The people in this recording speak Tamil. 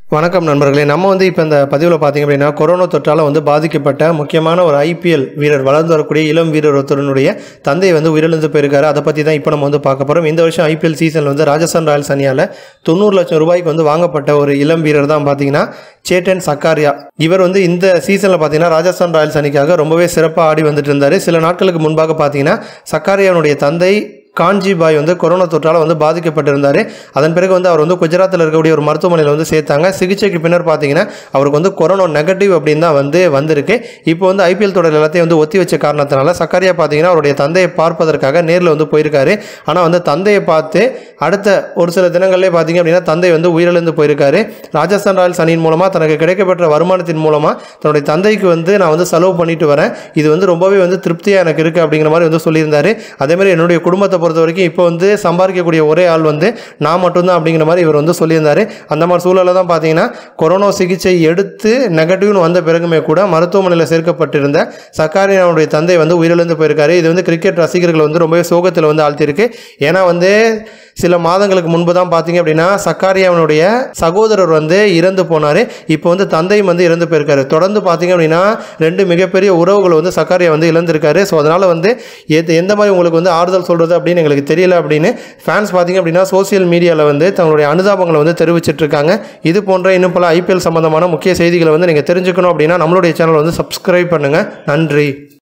வணக்கம் நண்பர்களே நம்ம வந்து இப்போ இந்த பதிவில் பார்த்தீங்க அப்படின்னா கொரோனா தொற்றால் வந்து பாதிக்கப்பட்ட முக்கியமான ஒரு ஐபிஎல் வீரர் வளர்ந்து வரக்கூடிய இளம் வீரர் ஒருத்தருடைய தந்தை வந்து உயிரிழந்து போயிருக்காரு அதை பற்றி தான் இப்போ நம்ம வந்து பார்க்க போகிறோம் இந்த வருஷம் ஐபிஎல் சீசனில் வந்து ராஜஸ்தான் ராயல்ஸ் அணியால் தொண்ணூறு லட்சம் ரூபாய்க்கு வந்து வாங்கப்பட்ட ஒரு இளம் வீரர் தான் பார்த்தீங்கன்னா சேட்டன் சக்காரியா இவர் வந்து இந்த சீசனில் பார்த்தீங்கன்னா ராஜஸ்தான் ராயல்ஸ் அணிக்காக ரொம்பவே சிறப்பாக ஆடி வந்துட்டு இருந்தார் சில நாட்களுக்கு முன்பாக பார்த்தீங்கன்னா சக்காரியாவுடைய தந்தை காஞ்சி பாய் வந்து கொரோனா தொற்றால் வந்து பாதிக்கப்பட்டிருந்தார் அதன் பிறகு வந்து அவர் வந்து குஜராத்தில் இருக்கக்கூடிய ஒரு மருத்துவமனையில் வந்து சேர்த்தாங்க சிகிச்சைக்கு பின்னர் பார்த்தீங்கன்னா அவருக்கு வந்து கொரோனா நெகட்டிவ் அப்படின்னு தான் வந்து வந்திருக்கு இப்போ வந்து ஐபிஎல் தொடர் எல்லாத்தையும் வந்து ஒத்தி வச்ச காரணத்தினால சக்கரியா பார்த்தீங்கன்னா அவருடைய தந்தையை பார்ப்பதற்காக நேரில் வந்து போயிருக்காரு ஆனால் வந்து தந்தையை பார்த்து அடுத்த ஒரு சில தினங்கள்லேயே பார்த்தீங்க அப்படின்னா தந்தை வந்து உயிரிழந்து போயிருக்காரு ராஜஸ்தான் ராயல்ஸ் அணியின் மூலமாக தனக்கு கிடைக்கப்பெற்ற வருமானத்தின் மூலமாக தன்னுடைய தந்தைக்கு வந்து நான் வந்து செலவு பண்ணிட்டு வரேன் இது வந்து ரொம்பவே வந்து திருப்தியாக எனக்கு இருக்குது அப்படிங்கிற மாதிரி வந்து சொல்லியிருந்தாரு அதே மாதிரி என்னுடைய குடும்பத்தை பொறுத்த வரைக்கும் இப்போ வந்து சம்பாதிக்கக்கூடிய ஒரே ஆள் வந்து நான் மட்டும்தான் அப்படிங்கிற மாதிரி இவர் வந்து சொல்லியிருந்தாரு அந்த மாதிரி சூழலில் தான் பார்த்தீங்கன்னா கொரோனா சிகிச்சை எடுத்து நெகட்டிவ்னு வந்த பிறகுமே கூட மருத்துவமனையில் சேர்க்கப்பட்டிருந்த சக்காரியாவுடைய தந்தை வந்து உயிரிழந்து போயிருக்காரு இது வந்து கிரிக்கெட் ரசிகர்கள் வந்து ரொம்பவே சோகத்தில் வந்து ஆழ்த்தியிருக்கு ஏன்னா வந்து சில மாதங்களுக்கு முன்பு தான் பார்த்தீங்க அப்படின்னா சக்காரியாவினுடைய சகோதரர் வந்து இறந்து போனார் இப்போ வந்து தந்தையும் வந்து இறந்து போயிருக்காரு தொடர்ந்து பார்த்தீங்க அப்படின்னா ரெண்டு மிகப்பெரிய உறவுகள் வந்து சக்காரியா வந்து இழந்திருக்காரு ஸோ அதனால் வந்து எது எந்த மாதிரி உங்களுக்கு வந்து ஆறுதல் சொல்கிறது அப்படின்னு எங்களுக்கு தெரியல அப்படின்னு ஃபேன்ஸ் பார்த்தீங்க அப்படின்னா சோசியல் மீடியாவில் வந்து தங்களுடைய அனுதாபங்களை வந்து தெரிவிச்சிட்டு இருக்காங்க இது போன்ற இன்னும் பல ஐபிஎல் சம்பந்தமான முக்கிய செய்திகளை வந்து நீங்கள் தெரிஞ்சுக்கணும் அப்படின்னா நம்மளுடைய சேனல் வந்து சப்ஸ்கிரைப் பண்ணுங்கள் நன்றி